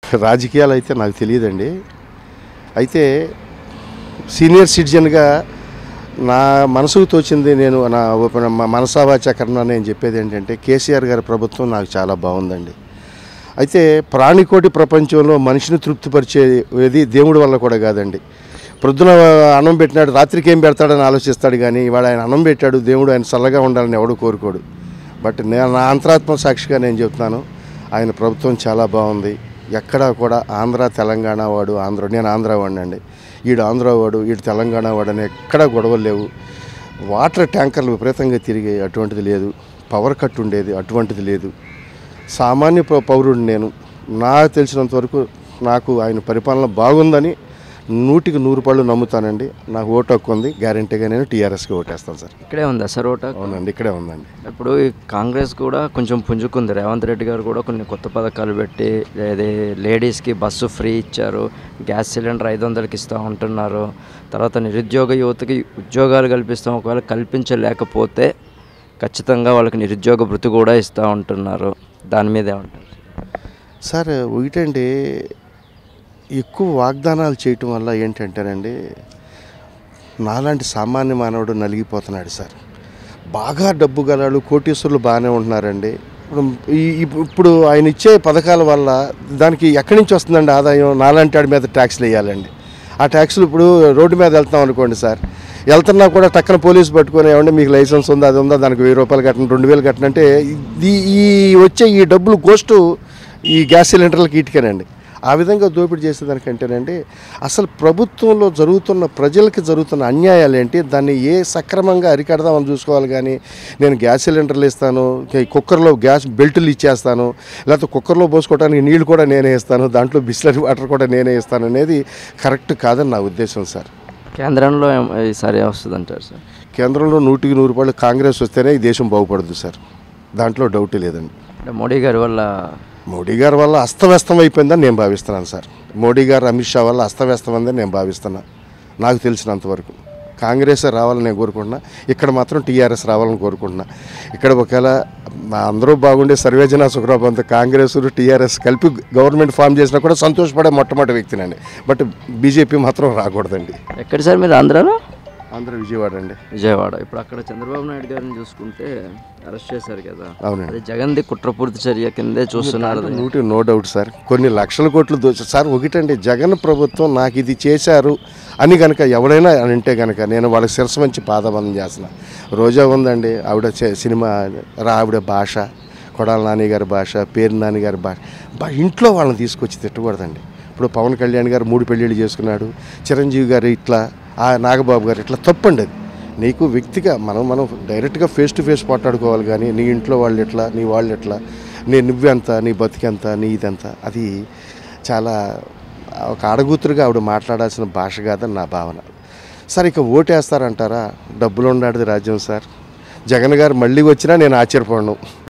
రాజకీయాలు అయితే నాకు తెలియదండి అయితే సీనియర్ సిటిజన్గా నా మనసుకు తోచింది నేను నా ఉప- మా మనసావాచకరణ నేను చెప్పేది ఏంటంటే కేసీఆర్ గారి ప్రభుత్వం నాకు చాలా బాగుందండి అయితే ప్రాణికోటి ప్రపంచంలో మనిషిని తృప్తిపరిచేది దేవుడి వల్ల కూడా కాదండి ప్రొద్దున అన్నం పెట్టినాడు రాత్రికి ఏం పెడతాడని ఆలోచిస్తాడు కానీ ఇవాళ ఆయన అన్నం పెట్టాడు దేవుడు ఆయన చల్లగా ఉండాలని ఎవడు కోరుకోడు బట్ నేను నా అంతరాత్మ సాక్షిగా నేను చెప్తున్నాను ఆయన ప్రభుత్వం చాలా బాగుంది ఎక్కడా కూడా ఆంధ్ర తెలంగాణ వాడు ఆంధ్ర నేను ఆంధ్ర వాడిని అండి ఈడు ఆంధ్ర వాడు ఈడు తెలంగాణ వాడు అని ఎక్కడా గొడవలు లేవు వాటర్ ట్యాంకర్లు విపరీతంగా తిరిగాయి అటువంటిది లేదు పవర్ కట్ ఉండేది అటువంటిది లేదు సామాన్య పౌ- పౌరుడిని నేను నాకు తెలిసినంత వరకు నాకు ఆయన పరిపాలన బాగుందని నూటికి నూరు పళ్ళు నమ్ముతానండి నాకు ఓటు హక్కు ఉంది గ్యారంటీగా నేను టీఆర్ఎస్కి ఓటేస్తాను సార్ ఇక్కడే ఉందా సార్ ఓట అవునండి ఇక్కడే ఉందండి ఇప్పుడు ఈ కాంగ్రెస్ కూడా కొంచెం పుంజుకుంది రేవంత్ రెడ్డి గారు కూడా కొన్ని కొత్త పథకాలు పెట్టి అదే లేడీస్కి బస్సు ఫ్రీ ఇచ్చారు గ్యాస్ సిలిండర్ ఐదు వందలకి ఇస్తూ ఉంటున్నారు తర్వాత నిరుద్యోగ యువతకి ఉద్యోగాలు కల్పిస్తాం ఒకవేళ కల్పించలేకపోతే ఖచ్చితంగా వాళ్ళకి నిరుద్యోగ భృతి కూడా ఇస్తూ ఉంటున్నారు దాని మీద ఏమంటారు సార్ ఒకటండి ఎక్కువ వాగ్దానాలు చేయటం వల్ల ఏంటంటేనండి నాలాంటి సామాన్య మానవుడు నలిగిపోతున్నాడు సార్ బాగా డబ్బు గలాడు కోటీశ్వరులు బాగానే ఉంటున్నారండి ఇప్పుడు ఈ ఇప్పు- ఇప్పుడు ఆయన ఇచ్చే పథకాల వల్ల దానికి ఎక్కడి నుంచి వస్తుందండి ఆదాయం నాలాంటి వాడి మీద ట్యాక్స్లు వేయాలండి ఆ ట్యాక్స్లు ఇప్పుడు రోడ్డు మీద వెళ్తాం అనుకోండి సార్ వెళ్తున్నా కూడా టక్కన పోలీసు పట్టుకొని ఏమంటే మీకు లైసెన్స్ ఉందా అది ఉందా దానికి వెయ్యి రూపాయలు కట్టండి రెండు వేలు కట్టండి అంటే ఈ ఈ వచ్చే ఈ డబ్బులు గోస్టు ఈ గ్యాస్ సిలిండర్లకి ఇటుకేనండి ఆ విధంగా దోపిడీ చేసేదానికంటేనండి అసలు ప్రభుత్వంలో జరుగుతున్న ప్రజలకి జరుగుతున్న అన్యాయాలు ఏంటి దాన్ని ఏ సక్రమంగా అరికడదామని చూసుకోవాలి కానీ నేను గ్యాస్ సిలిండర్లు ఇస్తాను కే- కుక్కర్లో గ్యాస్ బెల్టులు ఇచ్చేస్తాను లేకపోతే కుక్కర్లో పోసుకోవడానికి నీళ్లు కూడా నేనే ఇస్తాను దాంట్లో బిస్లరీ వాటర్ కూడా నేనే ఇస్తాను అనేది కరెక్ట్ కాదని నా ఉద్దేశం సార్ కేంద్రంలో ఏం- ఈసారి వస్తుంది అంటారు సార్ కేంద్రంలో నూటికి నూరు రూపాయలు కాంగ్రెస్ వస్తేనే ఈ దేశం బాగుపడదు సార్ దాంట్లో డౌట్ లేదండి అంటే మోడీ గారి వల్ల మోడీ గారి వల్ల అస్తవ్యస్తం అయిపోయిందని నేను భావిస్తున్నాను సార్ మోడీ గారు అమిత్ షా వల్ల అస్తవ్యస్తం అందని నేను భావిస్తున్నా నాకు తెలిసినంతవరకు కాంగ్రెస్ రావాలని నేను కోరుకుంటున్నా ఇక్కడ మాత్రం టీఆర్ఎస్ రావాలని కోరుకుంటున్నా ఇక్కడ ఒకవేళ మా అందరూ బాగుండే సర్వేజన సుఖరాబంత కాంగ్రెస్ టీఆర్ఎస్ కలిపి గవర్నమెంట్ ఫామ్ చేసినా కూడా సంతోషపడే మొట్టమొదటి వ్యక్తినండి బట్ బీజేపీ మాత్రం రాకూడదండి ఎక్కడ సార్ మీరు ఆంధ్రాలో ఆంధ్ర విజయవాడ అండి విజయవాడ ఇప్పుడు అక్కడ చంద్రబాబు నాయుడు గారిని చూసుకుంటే అరెస్ట్ చేశారు కదా అవునండి అది జగన్ది కుట్రపూర్తి చర్య కిందే చూస్తున్నారు అది. నూటి నో డౌట్ సార్ కొన్ని లక్షల కోట్లు దోచ సార్ ఒకటండి జగన్ ప్రభుత్వం నాకు ఇది చేశారు అని కనుక ఎవరైనా అని అంటే కనుక నేను వాళ్ళకి శిరస్సు మంచి పాదబంధం చేస్తున్నా రోజా ఉందండి ఆవిడ చే- సినిమా రా ఆవిడ భాష కొడాల నాని గారి భాష పేరు నాని గారి భాష బా ఇంట్లో వాళ్ళని తీసుకొచ్చి తిట్టకూడదండి ఇప్పుడు పవన్ కళ్యాణ్ గారు మూడు పెళ్ళిళ్ళు చేసుకున్నాడు చిరంజీవి గారు ఇట్లా ఆ నాగబాబు గారు ఇట్లా తప్పండి అది నీకు వ్యక్తిగా మనం మనం డైరెక్ట్గా ఫేస్ టు ఫేస్ మాట్లాడుకోవాలి కానీ నీ ఇంట్లో వాళ్ళు ఎట్లా నీ వాళ్ళు ఎట్లా నీ నువ్వెంత నీ బతికెంత నీ ఇదెంత అది చాలా ఒక ఆడగూతురుగా ఆవిడ మాట్లాడాల్సిన భాష కాదని నా భావన సార్ ఇక ఓటేస్తారంటారా డబ్బులు ఉన్నాడు రాజ్యం సార్ జగన్ గారు మళ్ళీ వచ్చినా నేను ఆశ్చర్యపడను